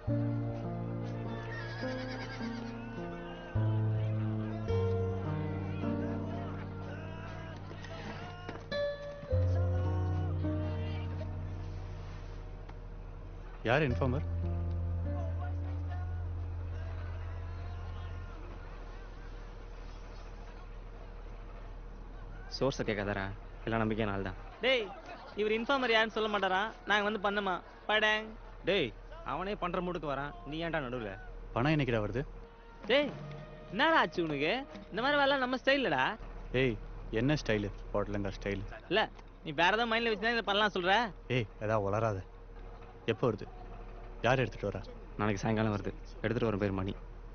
யார் இன்ஃபார்மர் சோர்ஸை கேட்காதாரா எல்லாம் நம்பிக்கை நாள் தான் டேய் இவர் இன்ஃபார்மர் யாருன்னு சொல்ல மாட்டாரா நாங்க வந்து பண்ணமா படேங் டேய் அவனே பண்ற மூடுக்கு வரான் நீ ஏன்டா நடுவுல பணம் என்னைக்கிடா வருது டேய் என்னடா ஆச்சு உனக்கு இந்த மாதிரி வேலை நம்ம ஸ்டைல்லடா ஏய் என்ன ஸ்டைலு போட்டலங்கா ஸ்டைல் இல்ல நீ வேற ஏதாவது மைண்ட்ல வச்சுதான் இதை பண்ணலாம் சொல்ற ஏய் ஏதா வளராத எப்போ வருது யார் எடுத்துட்டு வரா நாளைக்கு சாயங்காலம் வருது எடுத்துட்டு வரும் பேர் மணி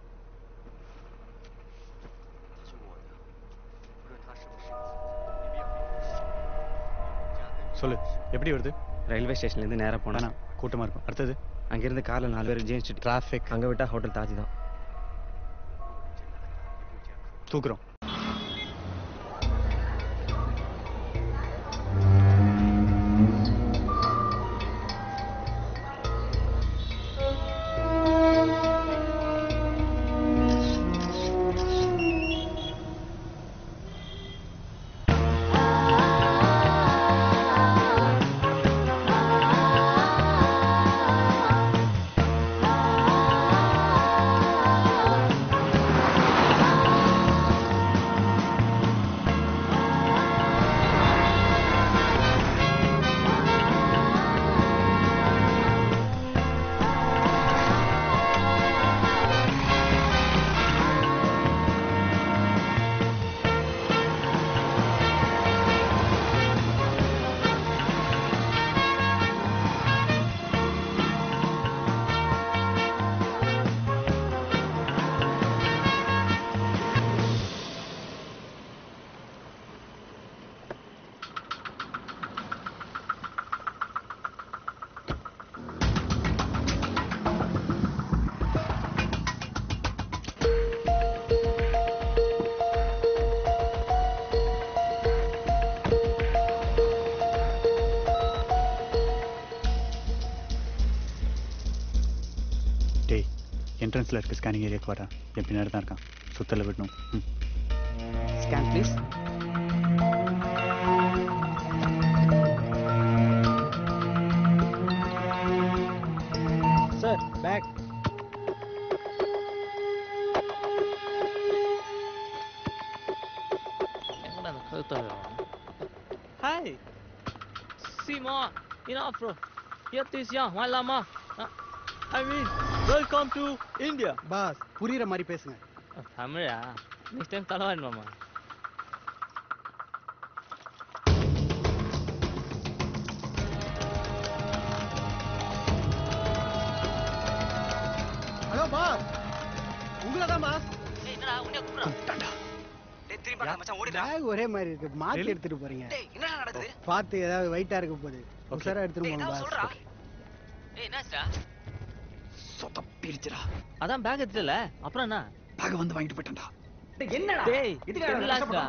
சொல்லு எப்படி வருது ரயில்வே ஸ்டேஷன்லேருந்து நேராக போனா வேணாம் கூட்டமாக இருக்கும் அடுத்தது அங்கேருந்து காரில் நாலு பேர் ஜேம்ஸ் ஸ்ட்ரீட் டிராஃபிக் அங்கே விட்டா ஹோட்டல் தாஜ் தான் தூக்குறோம் டேய் என்ட்ரன்ஸில் இருக்க ஸ்கேனிங் ஏரியாவுக்கு வரேன் என் பின்னாடி தான் இருக்கான் சுத்தல விடணும் ம் scan please sir back Hi. Simon, in Afro. Here is young, one lama. Uh, I mean, welcome to India. Boss புரியுற மாதிரி பேசுங்க தமிழா நெக்ஸ்ட் டைம் தலைவாடி மாமா ஹலோ பாஸ் உங்களை தான் பாஸ் என்னடா உன்னைய கூப்பிடுறான் பேக் ஒரே மாதிரி இருக்கு மாத்தி Really? எடுத்துட்டு போறீங்க பார்த்து ஏதாவது வெயிட்டா இருக்க போகுது உஷாரா எடுத்துட்டு போங்க பாஸ் ஏய் என்னாச்சுடா அதான் பேக் எடுத்துல அப்புறம் என்ன பேக் வந்து வாங்கிட்டு போயிட்டேன்டா என்னடா டேய் என்னடா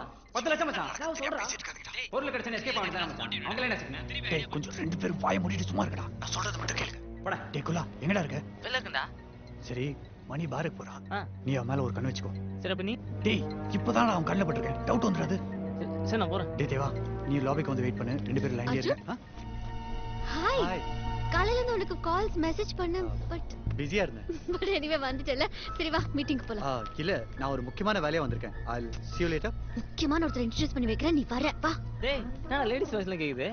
டேய் கொஞ்சம் ரெண்டு பேரும் வாய மூடிட்டு சும்மா இருக்கடா நான் சொல்றது மட்டும் கேளுங்க போடா டேய் குலா எங்கடா இருக்க வெளில இருக்கேன்டா சரி மணி பாருக்கு போறான் ஆ. நீ அவன் மேல ஒரு கண்ணு வச்சுக்கோ சரி அப்ப நீ டேய் இப்பதான் நான் அவன் கண்ணில் பட்டிருக்கேன் டவுட் வந்துடாது சரி, சரி நான் போறேன் டேய் தேவா நீ லாபிக்கு வந்து வெயிட் பண்ணு ரெண்டு பேரும் லைன்ல அர்ஜுன்? இருங்க ஹாய் ஹாய் காலையில இருந்து உனக்கு கால்ஸ் மெசேஜ் பண்ணேன் பட் பிஸியா இருந்தேன் பட் எனிவே வந்துட்டல சரி வா மீட்டிங்க்கு போலாம் ஆ இல்ல நான் ஒரு முக்கியமான வேலையா வந்திருக்கேன் ஐ see you later முக்கியமான ஒருத்தர் இன்ட்ரோடியூஸ் பண்ணி வைக்கிறேன் நீ வர வா டேய் நான் லேடிஸ் வாய்ஸ்ல கேக்குது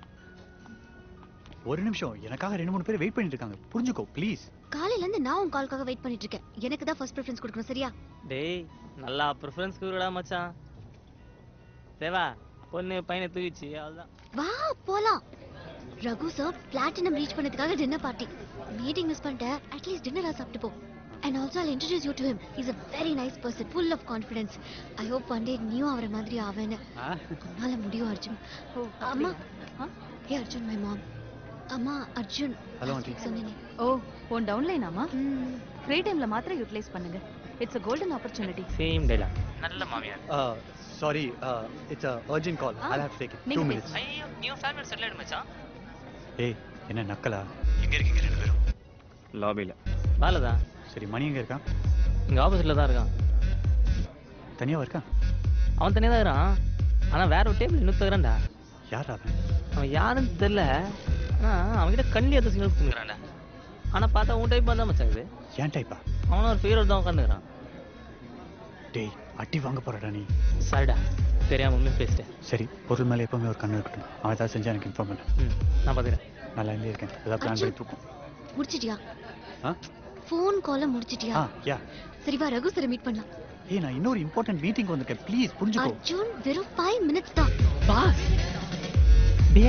ஒரு நிமிஷம் எனக்காக ரெண்டு மூணு பேர் வெயிட் பண்ணிட்டு இருக்காங்க புரிஞ்சுக்கோ ப்ளீஸ் காலையில இருந்து நான் உன் கால்க்காக வெயிட் பண்ணிட்டு இருக்கேன் எனக்கு தான் ஃபர்ஸ்ட் ப்ரிஃபரன்ஸ் கொடுக்கணும் சரியா டேய் நல்லா ப்ரிஃபரன்ஸ் குடுடா மச்சான் தேவா பொண்ணு பையனை தூக்கிச்சு அவ்வளவுதான் வா போலாம் ரகு சார் பிளாட்டினம் ரீச் பண்ணதுக்காக டின்னர் பார்ட்டி மீட்டிங் மிஸ் பண்ணிட்டேன் அட்லீஸ்ட் டின்னரா சாப்பிட்டு போ and also I introduce you to him is a very nice person full of confidence I hope one day நீயும் அவரை மாதிரி ஆவேன்னு உன்னால முடியும் அர்ஜுன் அம்மா ஹே அர்ஜுன் மை மாம் அம்மா Arjun Hello, last aunty. week சொன்னேனே ஓ உன் டவுன்லைனாமா ம், ஃப்ரீ டைம்ல மாத்திரம் யூட்டிலைஸ் பண்ணுங்க it's a golden opportunity same dialogue நல்ல மாமியார் sorry it's a urgent call I have take it நீங்க 2 பேசு. மினிட்ஸ் ஐயோ நீ ஃபேமிலி செட்டில் ஆயிடு மச்சான் ஏய் என்ன நக்கலா எங்க இருக்கீங்க ரெண்டு பேரும் லாபியில் வேலை தான் சரி மணி எங்கே இருக்கான் இங்கே ஆப்போசிட்டில் தான் இருக்கான் தனியாக இருக்கான் அவன் தனியாக தான் இருக்கான் ஆனால் வேற ஒரு டேபிள் இன்னும் தகுறான்டா யார் அவன் அவன் யாருன்னு தெரில ஆனால் அவன்கிட்ட கண்ணி எடுத்து சிங்கிள் கொடுத்துக்கிறான்டா ஆனால் பார்த்தா உன் டைப் தான் மச்சான் இது ஏன் டைப்பா அவனும் ஒரு ஃபீவர் தான் உட்காந்துக்கிறான் டேய் அடி வாங்க போறடா நீ சரிடா தெரியாம உண்மையை பேசிட்டேன் சரி பொருள் மேலே எப்பவுமே ஒரு கண்ணு இருக்கட்டும் அவன் ஏதாவது செஞ்சா எனக்கு இன்ஃபார்ம் பண்ணு ம் நான் பார்த்துக்கிறேன் நல்லா இருந்தே இருக்கேன் ஏதாவது பிளான் பண்ணி தூக்கும் முடிச்சிட்டியா ஆ ஃபோன் காலை முடிச்சிட்டியா ஆ யா சரி வா ரகு சார் மீட் பண்ணலாம் ஏய் நான் இன்னொரு இம்பார்ட்டன்ட் மீட்டிங் வந்திருக்கேன் ப்ளீஸ் புரிஞ்சுக்கோ அர்ஜுன் வெறும் ஃபைவ் மினிட்ஸ் தான் பாஸ் டே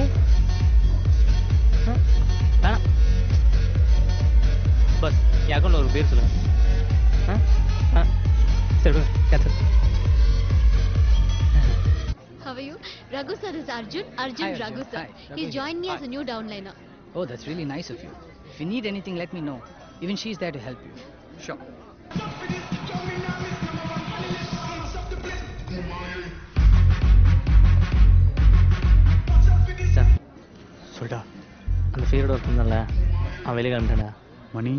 வேணாம் பஸ் என் அக்கௌண்ட்ல ஒரு பேர் சொல்லுங்க ஆ ஆ சரி விடுங்க cancel How are you? Raghu sir is Arjun. Arjun Hi, Arjun. Raghu sir. Hi, Raghu He's here. joined me as a new downliner. Oh, that's really nice of you. If you need anything, let me know. Even she's there to help you. Sure. Sir சொல்டா அந்த ஃபீரோட ஒருத்தந்தான்ல அவன் வெளியே கிளம்பிட்டான்டா மணி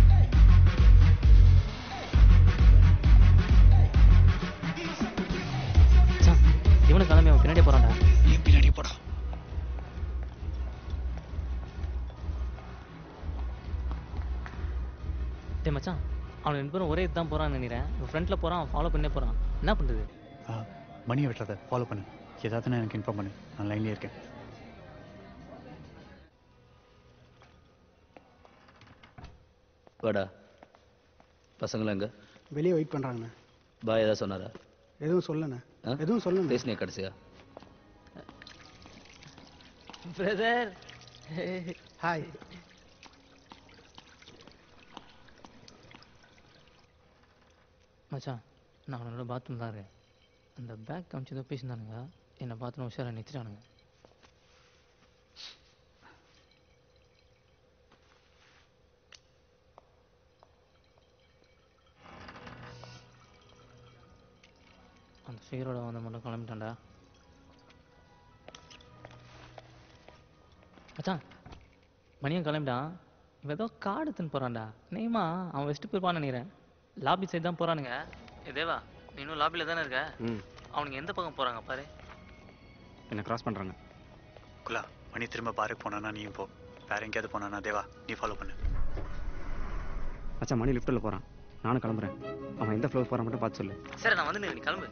sir இவனுக்கு கிளம்பி அவன் பின்னாடியே போறான்டா நீ பின்னாடி போடா டேய் மச்சான் அவன் ரெண்டு பேரும் ஒரே இதுதான் போறான்னு நினைக்கிறேன் இவன் ஃப்ரண்ட்ல போறான் அவன் ஃபாலோ பண்ணே போறான் என்ன பண்றது ஆ, மணியை விட்டுறத ஃபாலோ பண்ணு ஏதாவதுன்னா எனக்கு இன்ஃபார்ம் பண்ணு நான் லைன்லேயே இருக்கேன் வாடா பசங்களா எங்க வெளியே வெயிட் பண்றாங்கண்ணே பாய் ஏதாவது சொன்னாரா எதுவும் சொல்லண்ணே ஆ? எதுவும் சொல்லண்ணே பேசினே கடைசியா பிரதர் ஹாய் மச்சான் நான் அவனோட பாத்ரூம் தான் இருக்கேன் அந்த பேக் காமிச்சு ஏதோ பேசியிருந்தானுங்க என்னை பார்த்து உஷாரா நிறுத்திட்டானுங்க அந்த ஃபிகரோட வந்து மட்டும் கிளம்பிட்டான்டா மச்சான் மணியும் கிளம்பிட்டான் இவன் ஏதோ கார்டு எடுத்துன்னு போறான்டா நேமா அவன் வெஸ்ட் போயிருப்பான்னு நினைக்கிறேன் லாபி சைடு தான் போறானுங்க ஏ தேவா நீ இன்னும் லாபியில் தானே இருக்க ம் அவனுங்க எந்த பக்கம் போறாங்க பாரு என்ன கிராஸ் பண்றாங்க குலா மணி திரும்ப பாருக்கு போனானா நீயும் போ வேற எங்கேயாவது போனானா தேவா நீ ஃபாலோ பண்ணு மச்சான் மணி லிஃப்ட்டில் போறான் நானும் கிளம்புறேன் அவன் எந்த ஃப்ளோர் போறான் மட்டும் பார்த்து சொல்லு சரி நான் வந்து நீ கிளம்பு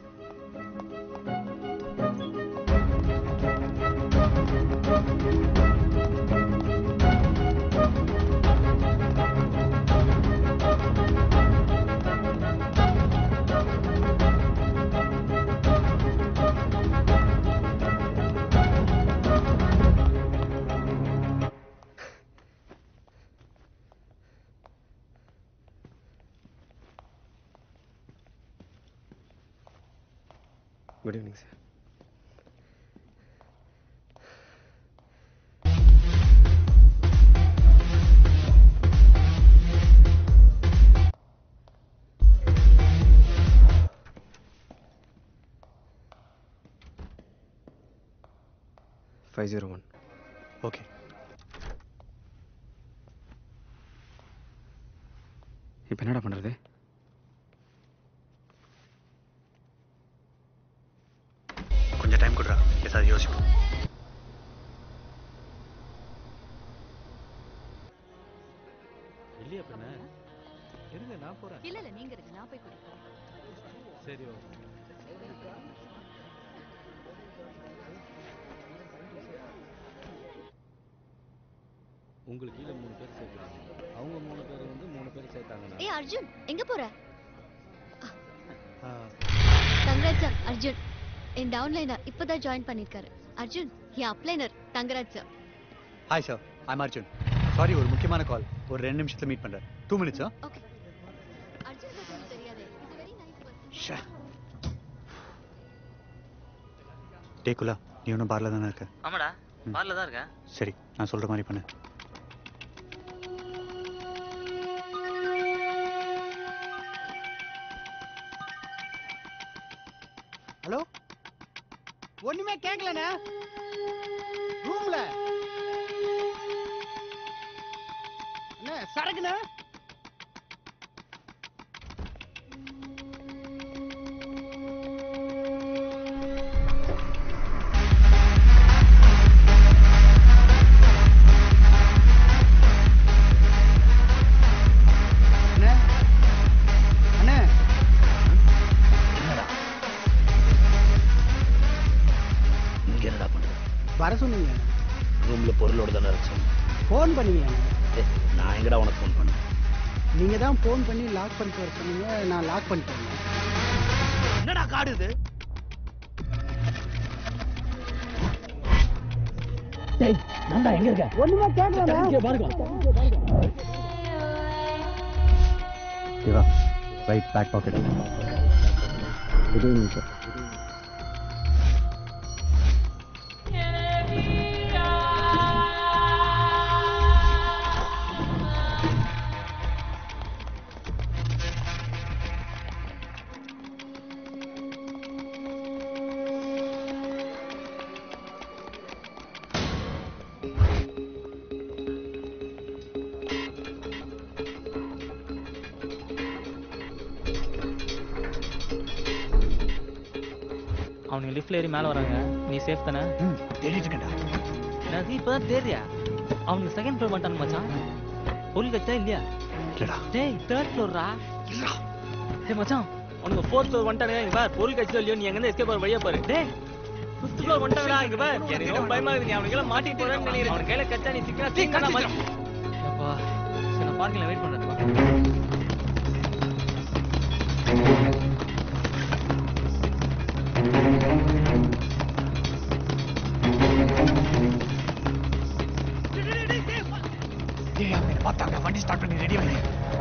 good evening sir five zero one okay இப்போ என்னடா பண்ணுறது கொஞ்சம் டைம் கொடுறா ஏதாவது யோசிப்போம் இல்லையா பண்ண இருங்க நான் போறேன் இல்ல இல்ல நீங்க இருக்கு நான் போய் குடிக்கிறேன் சரி உங்களுக்கு கீழே மூணு பேர் சேர்க்குறாங்க அவங்க மூணு பேர் வந்து மூணு பேர் சேர்த்தாங்கன்னா ஏய் அர்ஜுன் எங்க போற தங்கராஜ் சார் அர்ஜுன் என் டவுன்லைனர் இப்பதான் ஜாயின் பண்ணிருக்காரு அர்ஜுன் என் upliner Thangaraj sir hi sir I'm Arjun sorry ஒரு முக்கியமான கால் ஒரு ரெண்டு நிமிஷத்துல மீட் பண்றேன் டூ மினிட்ஸா ஓகே அர்ஜுன் பத்தி எனக்கு தெரியாது இஸ் வெரி நைஸ் பர்சன் டே குலா நீ ஒன்றும் பார்ல தானே இருக்க ஆமாடா பார்ல தான் இருக்கேன் சரி நான் சொல்ற மாதிரி பண்ணு ஹலோ ஒண்ணுமே கேட்கலண்ணே ரூம்ல அண்ணே சரக்குண்ணே தானே இருந்துச்சு ஃபோன் பண்ணுவீங்க ஏய், நான் எங்கடா உனக்கு ஃபோன் பண்ணேன் நீங்க தான் ஃபோன் பண்ணி லாக் பண்ணிட்டு வர சொன்னீங்க நான் லாக் பண்ணிட்டு வந்தேன் என்னடா காடு இது Siva right back pocket good evening sir அவனுங்க லிஃப்ட்ல ஏறி மேலே வராங்க நீ சேஃப் தானே தேடிட்டு இருக்கேன்டா என்னது இப்பதான் தேறியா அவனுக்கு செகண்ட் ஃப்ளோர் பண்ணிட்டானு மச்சான் பொருள் கச்சா இல்லையா இல்லடா டேய் தேர்ட் ஃப்ளோர்ரா டேய் மச்சான் உனக்கு ஃபோர்த் ஃப்ளோர் வந்துட்டானுங்க இங்க பார் பொருள் கச்சா இல்லையோ நீ எங்க இருந்து எஸ்கேப் ஆற வழியா பாரு டேய் ஃபிஃப்த் ஃப்ளோர் வந்துட்டாங்கடா இங்க பார் எனக்கு ரொம்ப பயமா இருக்கு நீ அவனுக்கு எல்லாம் மாட்டிட்டு போறேன்னு நினைக்கிறேன் அவனுக்கு கையில கச்சா நீ சிக்கனா தீக்கடா மச்சான் அப்பா சரி நான் பார்க்கிங்ல வெயிட் பண்றேன் ஏய் அவங்க பார்த்தாங்க வண்டி ஸ்டார்ட் பண்ணி ரெடி பண்ணி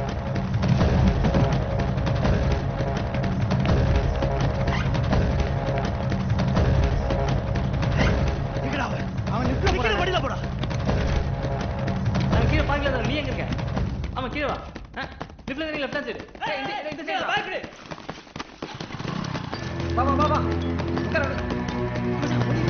அவன் லிஃப்ட்ல போறான் வண்டியில போடா நான் கீழே பார்க்கல நீ எங்க இருக்க ஆமா கீழே வா லிஃப்ட்ல நீ லெஃப்ட் சைடு இந்த இந்த சைடு பார்க்கல வா வா வா வா உட்கார மச்சான், ஓடி